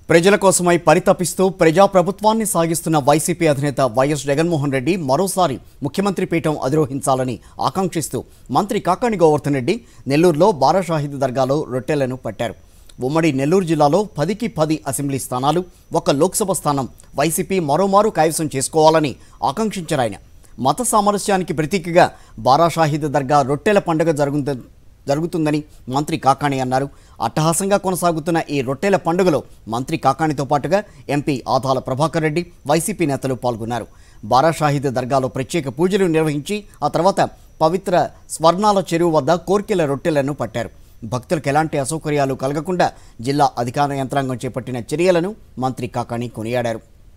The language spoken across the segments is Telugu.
ప్రజల కోసమై పరితపిస్తూ ప్రజాప్రభుత్వాన్ని సాగిస్తున్న వైసీపీ అధినేత వైఎస్ జగన్మోహన్ రెడ్డి మరోసారి ముఖ్యమంత్రి పీఠం అధిరోహించాలని ఆకాంక్షిస్తూ మంత్రి కాకాణి గోవర్ధన్ రెడ్డి నెల్లూరులో బారాషాహిద్ దర్గాలో రొట్టెలను పట్టారు ఉమ్మడి నెల్లూరు జిల్లాలో పదికి పది అసెంబ్లీ స్థానాలు ఒక లోక్సభ స్థానం వైసీపీ మరోమారు కైవసం చేసుకోవాలని ఆకాంక్షించారు ఆయన మత సామరస్యానికి ప్రతీకగా బారాషాహిద్ దర్గా రొట్టెల పండుగ జరుగుతుంది జరుగుతుందని మంత్రి కాకాణి అన్నారు అట్టహాసంగా కొనసాగుతున్న ఈ రొట్టెల పండుగలో మంత్రి కాకాణితో పాటుగా ఎంపీ ఆదాల ప్రభాకర్ రెడ్డి వైసీపీ నేతలు పాల్గొన్నారు బారాషాహిద్ దర్గాలో ప్రత్యేక పూజలు నిర్వహించి ఆ తర్వాత పవిత్ర స్వర్ణాల చెరువు వద్ద కోర్కెల రొట్టెలను పట్టారు భక్తులకు ఎలాంటి అసౌకర్యాలు కలగకుండా జిల్లా అధికార యంత్రాంగం చేపట్టిన చర్యలను మంత్రి కాకాణి కొనియాడారు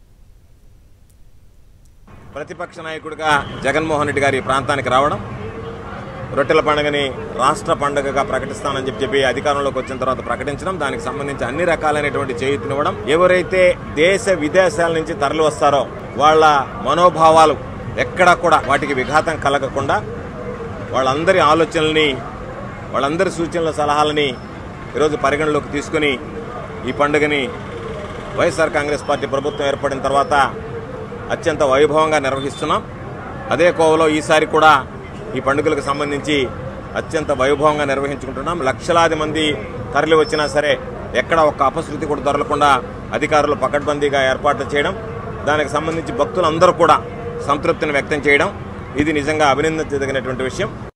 ప్రతిపక్ష నాయకుడిగా జగన్మోహన్ రెడ్డి గారి ఈ ప్రాంతానికి రావడం రొట్టెల పండుగని రాష్ట్ర పండుగగా ప్రకటిస్తానని చెప్పి చెప్పి అధికారంలోకి వచ్చిన తర్వాత ప్రకటించడం దానికి సంబంధించి అన్ని రకాలైనటువంటి చేయూతనివ్వడం ఎవరైతే దేశ విదేశాల నుంచి తరలి వస్తారో వాళ్ళ మనోభావాలు ఎక్కడా కూడా వాటికి విఘాతం కలగకుండా వాళ్ళందరి ఆలోచనల్ని వాళ్ళందరి సూచనల సలహాలని ఈరోజు పరిగణలోకి తీసుకుని ఈ పండుగని వైఎస్ఆర్ కాంగ్రెస్ పార్టీ ప్రభుత్వం ఏర్పడిన తర్వాత అత్యంత వైభవంగా నిర్వహిస్తున్నాం అదే కోవలో ఈసారి కూడా ఈ పండుగలకు సంబంధించి అత్యంత వైభవంగా నిర్వహించుకుంటున్నాం లక్షలాది మంది తరలి వచ్చినా సరే ఎక్కడ ఒక్క అపశృతి కూడా దొరకకుండా అధికారులు పకడ్బందీగా ఏర్పాట్లు చేయడం దానికి సంబంధించి భక్తులందరూ కూడా సంతృప్తిని వ్యక్తం చేయడం ఇది నిజంగా అభినందించదగినటువంటి విషయం